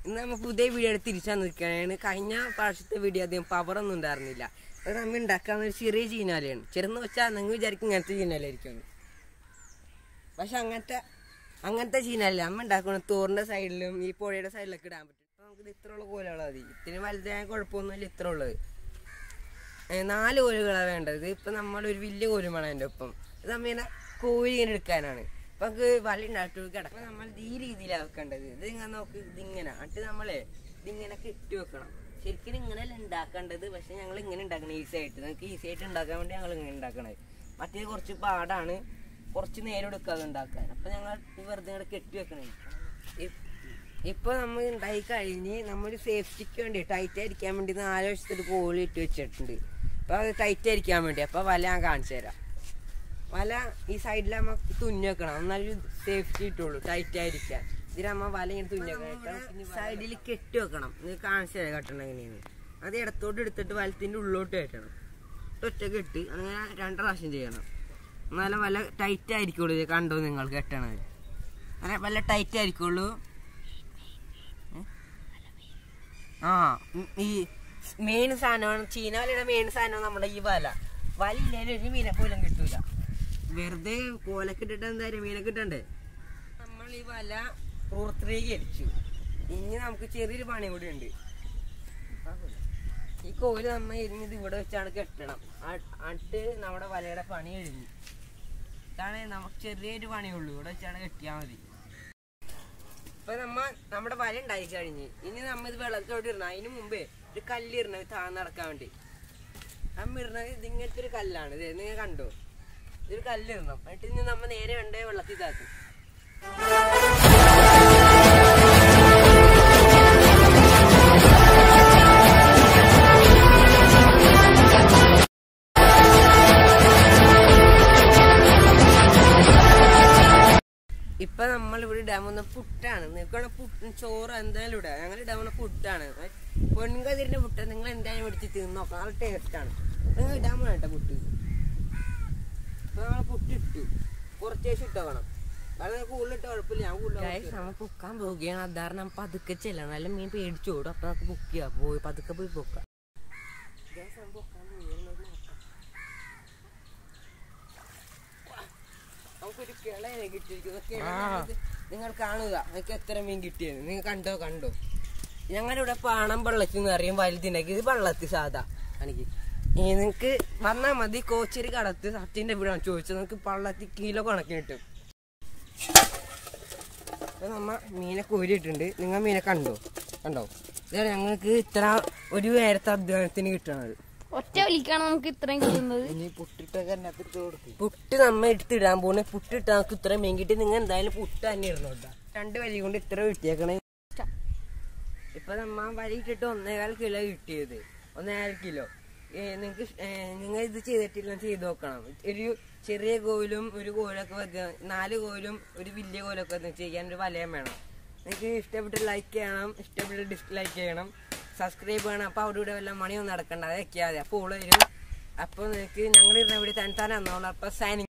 ഇന്ന് നമ്മ പുതിയ വീഡിയോ എടുത്ത് തിരിച്ചു വന്നിരിക്കുകയാണ് കഴിഞ്ഞ പ്രാവശ്യത്തെ വീഡിയോ അധികം പവർ ഒന്നും ഉണ്ടായിരുന്നില്ല അത് നമ്മ ഉണ്ടാക്കാവുന്ന ഒരു ചെറിയ ചീനാലയാണ് ചെറുന്ന് വെച്ചാൽ നിങ്ങൾ വിചാരിക്കും ഇങ്ങനത്തെ ചീനാലായിരിക്കും പക്ഷെ അങ്ങനത്തെ അങ്ങനത്തെ ചീനല്ല നമ്മ ഉണ്ടാക്കുന്ന തോറിന്റെ സൈഡിലും ഈ പുഴയുടെ സൈഡിലൊക്കെ ഇടാൻ പറ്റും അപ്പൊ നമുക്ക് ഇത്ര ഉള്ള കോലുകൾ മതി ഇത്തിരി വലുതായ കുഴപ്പമൊന്നുമില്ല ഇത്ര ഉള്ളത് ഏ, നാല് കോലുകളാണ് വേണ്ടത് ഇപ്പൊ നമ്മളൊരു വലിയ കോലും വേണം അതിന്റെ ഒപ്പം ഇത് നമ്മ ഇങ്ങനെ കോഴി ഇങ്ങനെ എടുക്കാനാണ് അപ്പൊ നമുക്ക് വല ഉണ്ടായിട്ട് കിടക്കാം നമ്മൾ ഈ രീതിയിലാണ് വെക്കേണ്ടത് ഇത് ഇങ്ങനെ നോക്ക് ഇതിങ്ങനെ എന്നിട്ട് നമ്മളെ ഇതിങ്ങനെ കെട്ടി വെക്കണം ശരിക്കും ഇങ്ങനെയല്ല ഉണ്ടാക്കേണ്ടത് പക്ഷെ ഞങ്ങൾ ഇങ്ങനെ ഉണ്ടാക്കണം ഈസി ആയിട്ട് നമുക്ക് ഈസി ആയിട്ട് ഉണ്ടാക്കാൻ വേണ്ടി ഞങ്ങൾ ഇങ്ങനെ ഉണ്ടാക്കണത് മറ്റേത് കുറച്ച് പാടാണ് കുറച്ച് നേരം എടുക്കാതെ ഉണ്ടാക്കാൻ അപ്പൊ ഞങ്ങൾ വെറുതെ ഇങ്ങനെ കെട്ടി വെക്കണേ ഇ- ഇപ്പൊ നമ്മൾ ഉണ്ടായി കഴിഞ്ഞ് നമ്മൾ സേഫ്റ്റിക്ക് വേണ്ടി ടൈറ്റ് ആയിരിക്കാൻ വേണ്ടി നാല് വശത്തൊരു കോഴി ഇട്ട് വെച്ചിട്ടുണ്ട് അപ്പൊ അത് ടൈറ്റ് ആയിരിക്കാൻ വേണ്ടി അപ്പൊ വല ഞാൻ കാണിച്ചു തരാം വല ഈ സൈഡിൽ നമ്മ തുന്നി വെക്കണം എന്നാലും സേഫ്റ്റി കിട്ടുള്ളൂ ടൈറ്റ് ആയിരിക്കാൻ ഇതിലമ്മ വല ഇങ്ങനെ തുന്നി വെക്കണം സൈഡിൽ കെട്ടി വെക്കണം ഇത് കാണിച്ചു തരാം കെട്ടണം എങ്ങനെയാണ് അത് ഇടത്തോട്ട് എടുത്തിട്ട് വലത്തിന്റെ ഉള്ളോട്ട് കയറ്റണം ഒറ്റ കെട്ട് അങ്ങനെ രണ്ട് പ്രാവശ്യം ചെയ്യണം എന്നാലും വല്ല ടൈറ്റ് ആയിരിക്കുള്ളൂ ഇത് കണ്ടോ നിങ്ങൾ കെട്ടണത് അങ്ങനെ വല്ല ടൈറ്റ് ആയിരിക്കുള്ളൂ ആ ഉം, ഈ മെയിൻ സാധനമാണ് ചീനാലിയുടെ മെയിൻ സാധനം നമ്മുടെ ഈ വല വല ഇല്ലാലും ഒരു മീനെ പോലും കിട്ടൂല വെറുതെ കോലൊക്കെ ഇട്ടിട്ട് എന്തായാലും മീനെ കിട്ടണ്ടേ നമ്മൾ ഈ വല പൂർത്തീകരിച്ചു ഇനി നമുക്ക് ചെറിയൊരു പണി കൂടി ഉണ്ട് ഈ കോല് നമ്മ എരിഞ്ഞത് ഇവിടെ വെച്ചാണ് കെട്ടണം അട്ട് നമ്മുടെ വലയുടെ പണി കഴിഞ്ഞു ഇതാണ് നമുക്ക് ചെറിയൊരു പണിയുള്ളൂ ഇവിടെ വെച്ചാണ് കെട്ടിയാൽ മതി ഇപ്പൊ നമ്മ നമ്മുടെ വല ഉണ്ടായി കഴിഞ്ഞ് ഇനി നമ്മ ഇത് വെള്ളത്തോട്ട് ഇടണം അതിന് മുമ്പേ ഒരു കല്ല് ഇടണം താന്ന് നടക്കാൻ വേണ്ടി നമ്മ ഇടണത് ഇതിങ്ങനത്തെ ഒരു കല്ലാണ് ഇത് നിങ്ങൾ കണ്ടോ ഇതൊരു കല്ല് ഇടണം എന്നിട്ട് ഇനി നമ്മ നേരെ വേണ്ടേ വെള്ളത്തിൽ താക്കും ഇപ്പൊ നമ്മൾ ഇവിടെ ഇടാൻ പോകുന്ന പുട്ടാണ് നിൽക്കണ പുട്ട് ചോറ് എന്തായാലും ഇടാം ഞങ്ങൾ ഇടാൻ പോകുന്ന പുട്ടാണ് പൊൻകതിരിന്റെ പുട്ട് നിങ്ങൾ എന്തായാലും മേടിച്ച് തിന്ന് നോക്കാം നല്ല ടേസ്റ്റ് ആണ് നിങ്ങൾ ഇടാൻ പോണ കേട്ടോ പുട്ട് ഇപ്പൊ നമ്മൾ പുട്ട് ഇട്ടു കുറച്ച് ശേഷം ഇട്ടോ വേണം കാരണം കൂടുതലിട്ട് കുഴപ്പമില്ല ഞാൻ കൂടുതൽ നമ്മൾ പൊക്കാൻ പോവുകയാണ് അതാരണം നമുക്ക് പതുക്കെ ചെല്ലണം നല്ല മീൻ പേടിച്ചോടും അപ്പൊ നമുക്ക് ബുക്ക് ചെയ്യാം പോയി പതുക്കെ പോയി പൊക്കാം Guys, നമ്മൾ പൊക്കാൻ പോവുകയാണ്. നമുക്ക് നോക്കാം. നമുക്കൊരു കിളയെ കിട്ടിയിരിക്കുന്നു കിള നിങ്ങൾ കാണുക നിങ്ങൾക്ക് എത്ര മീൻ കിട്ടിയത് നിങ്ങൾ കണ്ടോ കണ്ടോ ഞങ്ങളുടെ ഇവിടെ പാണം വെള്ളത്തിൽ നിന്ന് അറിയും വലുതിണ്ടാക്കി ഇത് വെള്ളത്തിൽ സാധാ എനിക്ക് നിങ്ങക്ക് വന്നാ മതി കോച്ചേരി കടത്ത് സത്യന്റെ വീടാണ് ചോദിച്ചത് നമുക്ക് പള്ളത്തിൽ കിലോ കണക്കിന് കിട്ടും അപ്പൊ നമ്മ മീനെ കോരിയിട്ടുണ്ട് നിങ്ങൾ മീനെ കണ്ടോ കണ്ടോ ഇതാണ് ഞങ്ങൾക്ക് ഇത്ര ഒരു നേരത്തെ അധ്വാനത്തിന് കിട്ടണത് ഒറ്റ വലിക്കാണ് നമുക്ക് ഇത്രയും കിട്ടുന്നത് ഇനി പുട്ടിട്ടൊക്കെ അതിനകത്ത് ഇട്ട് കൊടുക്കും പുട്ട് നമ്മ എടുത്തിടാൻ പോകുന്ന പുട്ട് ഇട്ട് നമുക്ക് ഇത്ര മീൻ കിട്ടി നിങ്ങൾ എന്തായാലും പുട്ട് തന്നെ ഇടണം കേട്ടോ രണ്ട് വലി കൊണ്ട് ഇത്ര കിട്ടിയേക്കണേ ഇപ്പൊ നമ്മ വലി ഇട്ടിട്ട് ഒന്നേകാൽ കിലോ കിട്ടിയത് ഒന്നേകാൽ കിലോ നിങ്ങൾക്ക് നിങ്ങൾ ഇത് ചെയ്തിട്ടില്ല ചെയ്ത് നോക്കണം ഒരു ചെറിയ കോലും ഒരു കോലൊക്കെ വെക്കുക നാല് കോലും ഒരു വലിയ കോലൊക്കെ വെച്ച് ചെയ്യാൻ ഒരു വലയം വേണം നിങ്ങൾക്ക് ഇഷ്ടപ്പെട്ട് ലൈക്ക് ചെയ്യണം ഇഷ്ടപ്പെട്ട് ഡിസ്ലൈക്ക് ചെയ്യണം സബ്സ്ക്രൈബ് ചെയ്യണം അപ്പോൾ അവിടെ ഇവിടെ വല്ല മണിയൊന്നും നടക്കണ്ട അത് വെക്കാതെ അപ്പോൾ വരും അപ്പോൾ നിങ്ങൾക്ക് ഞങ്ങൾ ഇരുന്ന ഇവിടെ തന്നെ തന്നെ വന്നോളൂ അപ്പോൾ സൈനിങ്